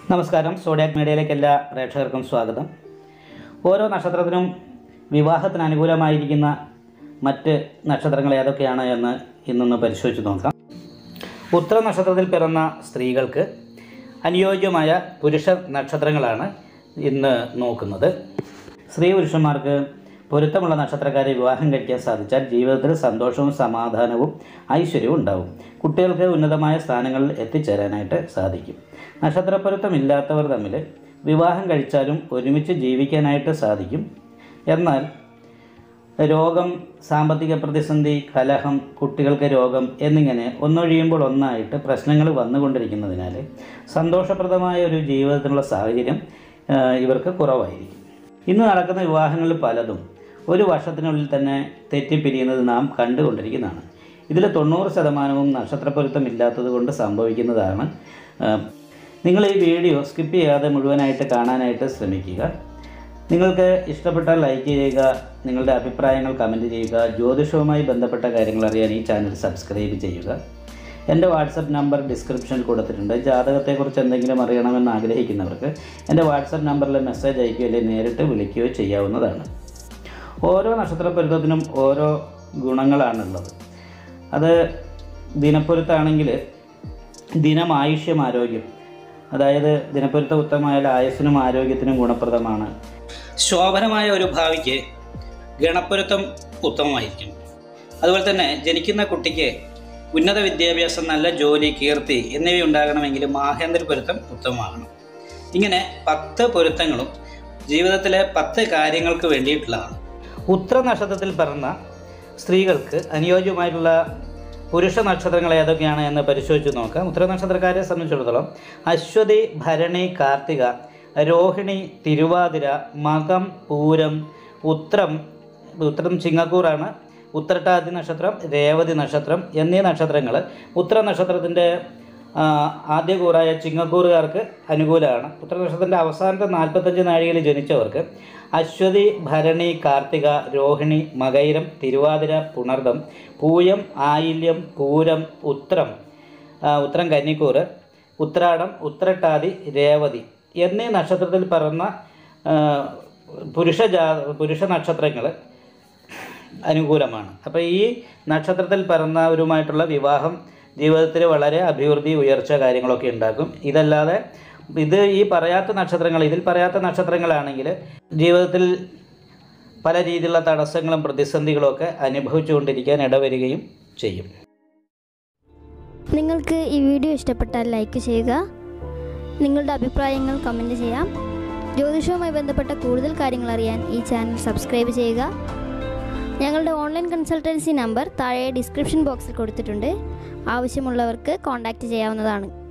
നമസ്കാരം സോഡിയാക് മീഡിയയിലേക്ക് എല്ലാ പ്രേക്ഷകർക്കും സ്വാഗതം ഓരോ നക്ഷത്രത്തിനും വിവാഹത്തിന് അനുകൂലമായിരിക്കുന്ന മറ്റ് നക്ഷത്രങ്ങൾ ഏതൊക്കെയാണ് എന്ന് ഇന്നൊന്ന് പരിശോധിച്ച് നോക്കാം ഉത്തര നക്ഷത്രത്തിൽ പിറന്ന സ്ത്രീകൾക്ക് അനുയോജ്യമായ പുരുഷ നക്ഷത്രങ്ങളാണ് ഇന്ന് നോക്കുന്നത് സ്ത്രീ പുരുഷന്മാർക്ക് പൊരുത്തമുള്ള നക്ഷത്രക്കാരെ വിവാഹം കഴിക്കാൻ സാധിച്ചാൽ ജീവിതത്തിൽ സന്തോഷവും സമാധാനവും ഐശ്വര്യവും ഉണ്ടാവും കുട്ടികൾക്ക് ഉന്നതമായ സ്ഥാനങ്ങളിൽ എത്തിച്ചേരാനായിട്ട് സാധിക്കും നക്ഷത്രപ്പൊരുത്തമില്ലാത്തവർ തമ്മിൽ വിവാഹം കഴിച്ചാലും ഒരുമിച്ച് ജീവിക്കാനായിട്ട് സാധിക്കും എന്നാൽ രോഗം സാമ്പത്തിക പ്രതിസന്ധി കലഹം കുട്ടികൾക്ക് രോഗം എന്നിങ്ങനെ ഒന്നൊഴിയുമ്പോൾ ഒന്നായിട്ട് പ്രശ്നങ്ങൾ വന്നുകൊണ്ടിരിക്കുന്നതിനാൽ സന്തോഷപ്രദമായ ഒരു ജീവിതത്തിനുള്ള സാഹചര്യം ആ, ഇവർക്ക് കുറവായിരിക്കും ഇന്ന് നടക്കുന്ന വിവാഹങ്ങളിൽ പലതും ഒരു വർഷത്തിനുള്ളിൽ തന്നെ തെറ്റിപ്പിരിയുന്നത് നാം കണ്ടുകൊണ്ടിരിക്കുന്നതാണ് ഇതിൽ തൊണ്ണൂറ് ശതമാനവും നക്ഷത്രപ്പൊരുത്തമില്ലാത്തത് കൊണ്ട് സംഭവിക്കുന്നതാണ് ആ, നിങ്ങൾ ഈ വീഡിയോ സ്കിപ്പ് ചെയ്യാതെ മുഴുവനായിട്ട് കാണാനായിട്ട് ശ്രമിക്കുക നിങ്ങൾക്ക് ഇഷ്ടപ്പെട്ടാൽ ലൈക്ക് ചെയ്യുക നിങ്ങളുടെ അഭിപ്രായങ്ങൾ കമൻറ്റ് ചെയ്യുക ജ്യോതിഷവുമായി ബന്ധപ്പെട്ട കാര്യങ്ങൾ അറിയാൻ ഈ ചാനൽ സബ്സ്ക്രൈബ് ചെയ്യുക എൻ്റെ വാട്സപ്പ് നമ്പർ ഡിസ്ക്രിപ്ഷനിൽ കൊടുത്തിട്ടുണ്ട് ജാതകത്തെക്കുറിച്ച് എന്തെങ്കിലും അറിയണമെന്ന് ആഗ്രഹിക്കുന്നവർക്ക് എൻ്റെ വാട്സപ്പ് നമ്പറിൽ മെസ്സേജ് അയക്കുകയോ അല്ലെങ്കിൽ നേരിട്ട് വിളിക്കുകയോ ചെയ്യാവുന്നതാണ് ഓരോ നക്ഷത്രപ്പൊരുത്തത്തിനും ഓരോ ഗുണങ്ങളാണുള്ളത് അത് ദിനപ്പൊരുത്താണെങ്കിൽ ദിനം ആയുഷ്യം ആരോഗ്യം അതായത് ദിനപ്പൊരുത്തം ഉത്തമമായാൽ ആയുസ്സിനും ആരോഗ്യത്തിനും ഗുണപ്രദമാണ് ശോഭനമായ ഒരു ഭാവിക്ക് ഗണപ്പൊരുത്തം ഉത്തമമായിരിക്കും അതുപോലെ തന്നെ ജനിക്കുന്ന കുട്ടിക്ക് ഉന്നത വിദ്യാഭ്യാസം നല്ല ജോലി കീർത്തി എന്നിവ ഉണ്ടാകണമെങ്കിൽ മാഹേന്ദ്ര പൊരുത്തം ഉത്തമമാകണം ഇങ്ങനെ പത്ത് പൊരുത്തങ്ങളും ജീവിതത്തിലെ പത്ത് കാര്യങ്ങൾക്ക് വേണ്ടിയിട്ടുള്ളതാണ് ഉത്തര നക്ഷത്രത്തിൽ പിറന്ന സ്ത്രീകൾക്ക് അനുയോജ്യമായിട്ടുള്ള പുരുഷ നക്ഷത്രങ്ങൾ ഏതൊക്കെയാണ് എന്ന് പരിശോധിച്ച് നോക്കാം ഉത്തര നക്ഷത്രക്കാരെ സംബന്ധിച്ചിടത്തോളം അശ്വതി ഭരണി കാർത്തിക രോഹിണി തിരുവാതിര മകം പൂരം ഉത്രം ഉത്രം ചിങ്ങക്കൂറാണ് ഉത്രട്ടാതി നക്ഷത്രം രേവതി നക്ഷത്രം എന്നീ നക്ഷത്രങ്ങൾ ഉത്തര നക്ഷത്രത്തിൻ്റെ ആ, ആദ്യ കൂറായ ചിങ്ങക്കൂറുകാർക്ക് അനുകൂലമാണ് ഉത്തര നക്ഷത്രത്തിൻ്റെ അവസാനത്തെ നാൽപ്പത്തഞ്ച് നാഴികയിൽ ജനിച്ചവർക്ക് അശ്വതി ഭരണി കാർത്തിക രോഹിണി മകൈരം തിരുവാതിര പുണർദം പൂയം ആയില്യം പൂരം ഉത്രം ആ, ഉത്രം കന്നിക്കൂറ് ഉത്രാടം ഉത്രട്ടാതി രേവതി എന്നീ നക്ഷത്രത്തിൽ പിറന്ന ആ, പുരുഷ ജാ പുരുഷ നക്ഷത്രങ്ങൾ അനുകൂലമാണ് അപ്പോൾ ഈ നക്ഷത്രത്തിൽ പിറന്നവരുമായിട്ടുള്ള വിവാഹം ജീവിതത്തിൽ വളരെ അഭിവൃദ്ധി ഉയർച്ച കാര്യങ്ങളൊക്കെ ഉണ്ടാക്കും ഇതല്ലാതെ ഇത് ഈ പറയാത്ത നക്ഷത്രങ്ങൾ ഇതിൽ പറയാത്ത നക്ഷത്രങ്ങളാണെങ്കിൽ ജീവിതത്തിൽ പല രീതിയിലുള്ള തടസ്സങ്ങളും പ്രതിസന്ധികളും ഒക്കെ അനുഭവിച്ചുകൊണ്ടിരിക്കാൻ ഇടവരികയും ചെയ്യും നിങ്ങൾക്ക് ഈ വീഡിയോ ഇഷ്ടപ്പെട്ടാൽ ലൈക്ക് ചെയ്യുക നിങ്ങളുടെ അഭിപ്രായങ്ങൾ കമൻറ്റ് ചെയ്യാം ജ്യോതിഷവുമായി ബന്ധപ്പെട്ട കൂടുതൽ കാര്യങ്ങൾ അറിയാൻ ഈ ചാനൽ സബ്സ്ക്രൈബ് ചെയ്യുക ഞങ്ങളുടെ ഓൺലൈൻ കൺസൾട്ടൻസി നമ്പർ താഴെ ഡിസ്ക്രിപ്ഷൻ ബോക്സിൽ കൊടുത്തിട്ടുണ്ട് ആവശ്യമുള്ളവർക്ക് കോൺടാക്റ്റ് ചെയ്യാവുന്നതാണ്